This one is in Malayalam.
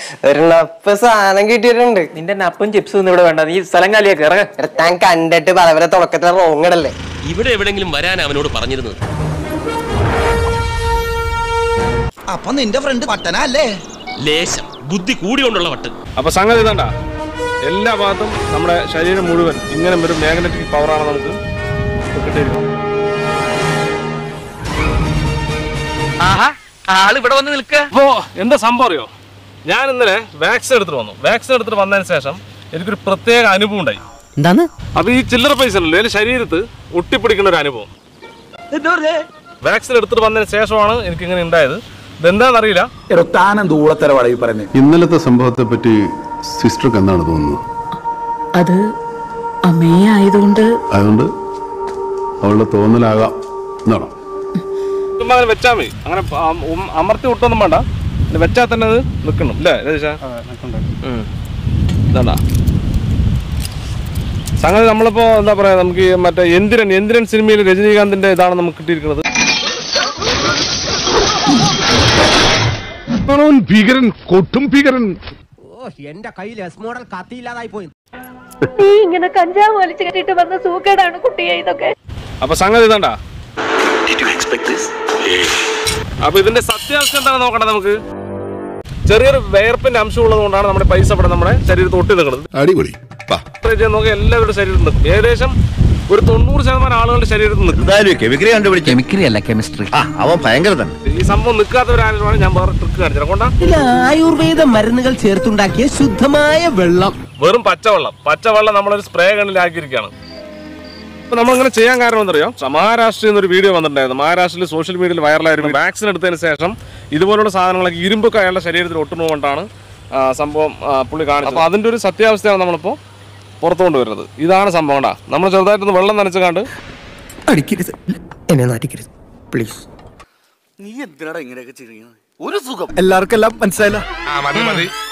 ഒരു നപ്പ് സാധനം കിട്ടിയിട്ടുണ്ട് നിന്റെ നപ്പും ചിപ്സും ഒന്നും ഇവിടെ വേണ്ട നീ സ്ഥലം കാലിയാക്കി ഇറങ്ങ എടാ, താൻ കണ്ടിട്ട് പലവരെ തുടക്കത്തിലെ റോങ് ഇടല്ലേ ഇവിടെ എവിടെങ്കിലും വരാൻ അവനോട് പറഞ്ഞിരുന്നത് അപ്പൊ നിന്റെ ഫ്രണ്ട് പട്ടന അല്ലേ ലേശം ബുദ്ധി കൂടിക്കൊണ്ടുള്ള വട്ട് അപ്പൊ സംഗതി ഇതണ്ട എല്ലാ ഭാഗത്തും നമ്മുടെ ശരീരം മുഴുവൻ ഇങ്ങനെ ഒരു മാഗ്നറ്റിക് പവറാണ് നമുക്ക് കിട്ടിയിരിക്കുന്നത് ആഹാ ആള് ഇവിടെ വന്ന് നിൽക്ക അപ്പോ എന്താ സംഭവം അറിയോ ഞാൻ ഇന്നലെ വാക്സിൻ എടുത്തിട്ട് വന്നു വാക്സിൻ എടുത്തിട്ട് വന്നതിന് ശേഷം എനിക്കൊരു പ്രത്യേക അനുഭവം ഉണ്ടായി എന്താന്ന് അപ്പൊ ഈ ചില്ലറ പൈസ ഉണ്ടല്ലോ എന്റെ ശരീരത്ത് ഒട്ടിപ്പിടിക്കുന്ന ഒരു അനുഭവം വാക്സിൻ എടുത്തിട്ട് വന്നതിന് ശേഷമാണ് എനിക്ക് ഇങ്ങനെ ഉണ്ടായത് ഇതെന്താണെന്നറിയില്ല താനം ദൂളത്തരവാടാ ഈ പറയുന്നത് ഇന്നലത്തെ സംഭവത്തെ പറ്റി സിസ്റ്റർക്ക് എന്താണ് തോന്നുന്നത് അത് അമ്മയെ ആയതുകൊണ്ട് അതുകൊണ്ട് അവളുടെ തോന്നലാകാം എന്നാണോ ചുമ്മാ അങ്ങനെ വെച്ചാൽ മതി അങ്ങനെ അം- ഉം- അമർത്തി വിട്ടൊന്നും വേണ്ട ഇത് വെച്ചാൽ തന്നെ അത് നിൽക്കണം അല്ലേ രതീഷ ഇതാണ്ടാ സംഗതി നമ്മളിപ്പോ എന്താ പറയാ നമുക്ക് ഈ മറ്റേ എന്തിരൻ എന്തിരൻ സിനിമയിൽ രജനീകാന്തിന്റെ ഇതാണ് നമുക്ക് കിട്ടിയിരിക്കുന്നത് ഭീകരൻ കൊട്ടും ഭീകരൻ എന്റെ കയ്യിൽ എസ് മോഡൽ കത്തിയില്ലാതായി പോയി നീ ഇങ്ങനെ കഞ്ചാവ് വലിച്ചു കെട്ടിട്ട് വന്ന സൂക്കേടാണ് കുട്ടിയെ ഇതൊക്കെ അപ്പൊ സംഗതി ഇതാണ്ടാ അപ്പൊ ഇതിന്റെ സത്യാവസ്ഥ എന്താണെന്ന് നോക്കണ്ട നമുക്ക് ചെറിയൊരു വേർപ്പിന്റെ അംശം ഉള്ളത് കൊണ്ടാണ് നമ്മുടെ പൈസ ഇവിടെ നമ്മുടെ ശരീരത്തിൽ ഒട്ടി നിൽക്കുന്നത് അടിപൊളി വാ ഇത്രയും ചെയ്യാൻ നോക്കിയാൽ എല്ലാവരുടെ ശരീരത്തിൽ നിൽക്കും ഏകദേശം ഒരു തൊണ്ണൂറ് ശതമാനം ആളുകളുടെ ശരീരത്തിൽ നിൽക്കും കെമിക്കറി കണ്ടുപിടിച്ചു കെമിക്കറി അല്ല കെമിസ്ട്രി ആ അവൻ ഭയങ്കര തന്നെ ഈ സംഭവം നിൽക്കാത്തവരാണ് ഞാൻ വേറെ ട്രിക്ക് കാണിച്ചത് കൊണ്ടാ ആയുർവേദ മരുന്നുകൾ ചേർത്തുണ്ടാക്കിയ ശുദ്ധമായ വെള്ളം വെറും പച്ചവെള്ളം പച്ചവെള്ളം നമ്മളൊരു സ്പ്രേ ഗണ്ണിലാക്കിയിരിക്കുകയാണ് അപ്പൊ നമ്മളിങ്ങനെ ചെയ്യാൻ കാരണം എന്തറിയോ മഹാരാഷ്ട്രയിൽ നിന്നൊരു വീഡിയോ വന്നിട്ടുണ്ടായിരുന്നു മഹാരാഷ്ട്രയിൽ സോഷ്യൽ മീഡിയയിൽ വൈറലായിരുന്നു വാക്സിൻ എടുത്തതിന് ശേഷം ഇതുപോലുള്ള സാധനങ്ങളൊക്കെ ഇരുമ്പൊക്കെ അയാളുടെ ശരീരത്തിൽ ഒട്ടുന്നതുകൊണ്ടാണ് ആ, സംഭവം ആ, പുള്ളി കാണിച്ചത് അപ്പൊ അതിന്റെ ഒരു സത്യാവസ്ഥയാണ് നമ്മളിപ്പോ പുറത്തു കൊണ്ടുവരുന്നത് ഇതാണ് സംഭവം ടാ നമ്മൾ ചെറുതായിട്ടൊന്ന് വെള്ളം നനച്ച് കണ്ട് അടിക്കരുത് എന്നെ നാട്ടിക്കരുത് പ്ലീസ് നീ എന്തിനാടാ ഇങ്ങനെയൊക്കെ ചെയ്യുന്നത് ഒരു സുഖം എല്ലാവർക്കും എല്ലാം മനസ്സിലായില്ല മതി മതി